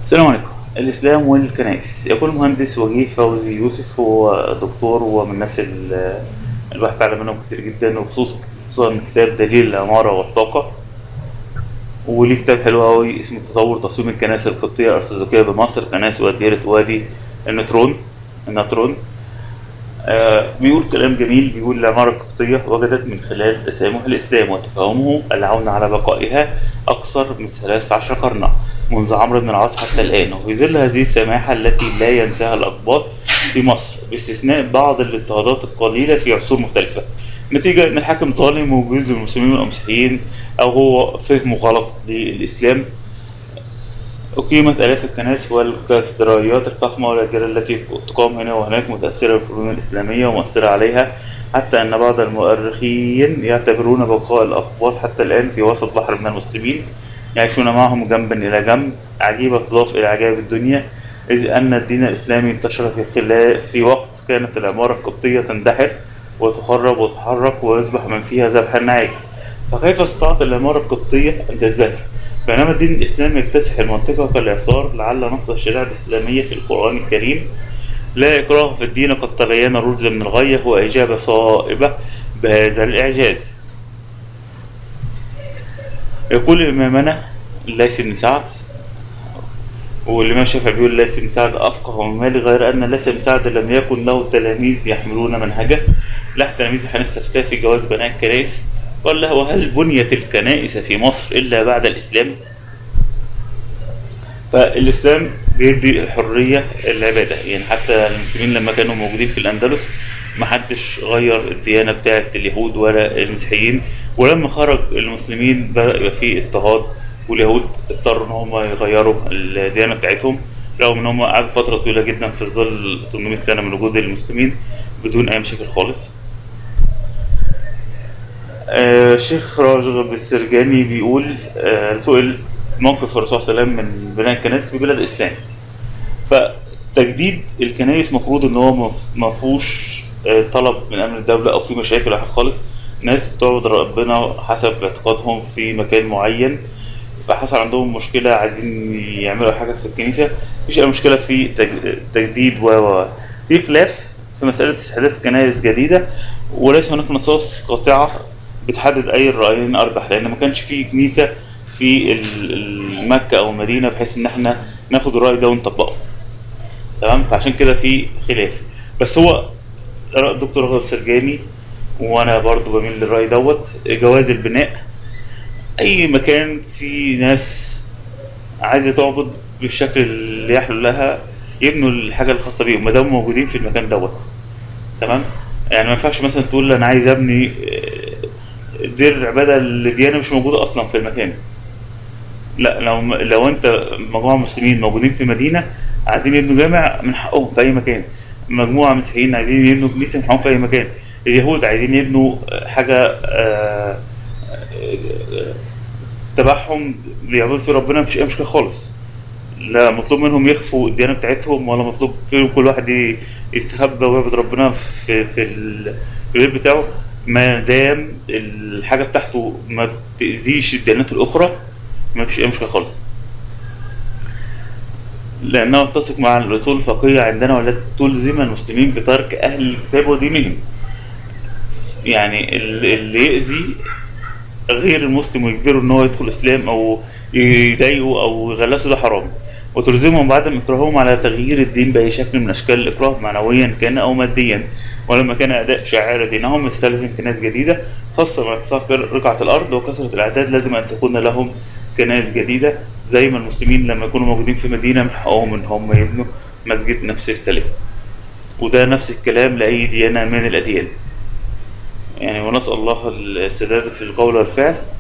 السلام عليكم الإسلام والكنائس يقول المهندس وجيه فوزي يوسف هو دكتور ومن الناس ال- الواحد تعلم منهم كتير جدا وخصوصا خصوصاً كتاب دليل العمارة والطاقة وليه كتاب حلو قوي اسمه تطور تصميم الكنائس القبطية الأرثوذكية بمصر كنائس وديرة وادي النترون النترون آه بيقول كلام جميل بيقول العمارة القبطية وجدت من خلال تسامح الإسلام وتفاهمه العون على بقائها أكثر من 13 قرنا منذ عمرو بن العاص حتى الآن وفي ظل هذه السماحة التي لا ينساها الأقباط في مصر باستثناء بعض الاضطهادات القليلة في عصور مختلفة نتيجة أن الحاكم ظالم وجوز للمسلمين والمسيحيين أو هو فهمه غلط للإسلام أقيمت آلاف الكنائس والكاتدرائيات الفخمة والأجيال التي تقام هنا وهناك متأثرة بالفنون الإسلامية ومؤثرة عليها حتى أن بعض المؤرخين يعتبرون بقاء الأقباط حتى الآن في وسط بحر من المسلمين يعيشون معهم جنبا إلى جنب عجيبة تضاف إلى عجائب الدنيا إذ أن الدين الإسلامي انتشر في خلال في وقت كانت العمارة القبطية تندحر وتخرب وتحرك ويصبح من فيها ذبحا نعيم فكيف استطاعت العمارة القبطية أن تزدهر؟ بينما الدين الإسلامي يكتسح المنطقة كالإعصار لعل نص الشريعة الإسلامية في القرآن الكريم لا إكراه في الدين قد تبين الرشد من الغي هو إجابة صائبة بهذا الإعجاز يقول إمامنا ليس بن سعد والإمام الشافعي بيقول ليس بن سعد أفقه من مالك غير أن ليس بن سعد لم يكن له تلاميذ يحملون منهجه لا تلاميذ هنستفتاه في جواز بناء الكنائس قال له وهل بنيت الكنائس في مصر إلا بعد الإسلام؟ فالإسلام بيدي الحرية العبادة يعني حتى المسلمين لما كانوا موجودين في الأندلس محدش غير الديانة بتاعة اليهود ولا المسيحيين ولما خرج المسلمين بدأ يبقى فيه اضطهاد واليهود اضطروا ان هم يغيروا الديانة بتاعتهم رغم ان هم قعدوا فترة طويلة جدا في ظل 800 سنة من وجود المسلمين بدون أي مشاكل خالص آه، الشيخ راغب السرجاني بيقول آه، سئل موقف الرسول صلى الله عليه وسلم من بناء الكنائس في بلاد الإسلام فتجديد الكنائس مفروض ان هو مف- ما فيهوش آه، طلب من امن الدوله او في مشاكل او حاجه خالص ناس بتعبد ربنا حسب اعتقادهم في مكان معين فحصل عندهم مشكله عايزين يعملوا حاجه في الكنيسه مفيش اي مشكله في تج- تجديد و و في خلاف في مساله استحداث كنائس جديده وليس هناك نصوص قاطعه بتحدد اي الرايين ارجح لان ما كانش في كنيسه في ال- ال- مكه او المدينه بحيث ان احنا ناخد الراي ده ونطبقه تمام فعشان كده في خلاف بس هو رأي الدكتور رغد السرجاني وانا برضو بميل للراي دوت جواز البناء اي مكان فيه ناس عايزه تعبد بالشكل اللي يحلو لها يبنوا الحاجه الخاصه بيهم ما دام موجودين في المكان دوت تمام يعني ما ينفعش مثلا تقول انا عايز ابني آه، دير عباده لديانه مش موجوده اصلا في المكان لا لو لو انت مجموعه مسلمين موجودين في مدينه عايزين يبنوا جامع من حقهم في اي مكان مجموعه مسيحيين عايزين يبنوا كنيسه من حقهم في اي مكان اليهود عايزين يبنوا حاجه آه، آه، تبعهم بيعبدوا في ربنا مفيش اي مشكله خالص لا مطلوب منهم يخفوا الديانه بتاعتهم ولا مطلوب فيهم كل واحد ي- يستخبى ويعبد ربنا في في ال- في البيت بتاعه ما دام الحاجه بتاعته ما تاذيش الديانات الاخرى ما فيش اي مشكله خالص لانه يتسق مع الاصول الفقهيه عندنا ولا تلزم المسلمين بترك اهل الكتاب ودينهم يعني ال- اللي يأذي غير المسلم ويجبره ان هو يدخل الاسلام او يضايقه او يغلسه ده حرام وتلزمهم بعدم اكراههم على تغيير الدين باي شكل من اشكال الاكراه معنويا كان او ماديا ولما كان اداء شعائر دينهم يستلزم كنائس جديده خاصه مع اتساق رقعه الارض وكثره الاعداد لازم ان تكون لهم كنائس جديده زي ما المسلمين لما يكونوا موجودين في مدينه من حقهم ان هم يبنوا مسجد نفس الكلام وده نفس الكلام لاي ديانه من الاديان يعني ونسال الله السداد في القول والفعل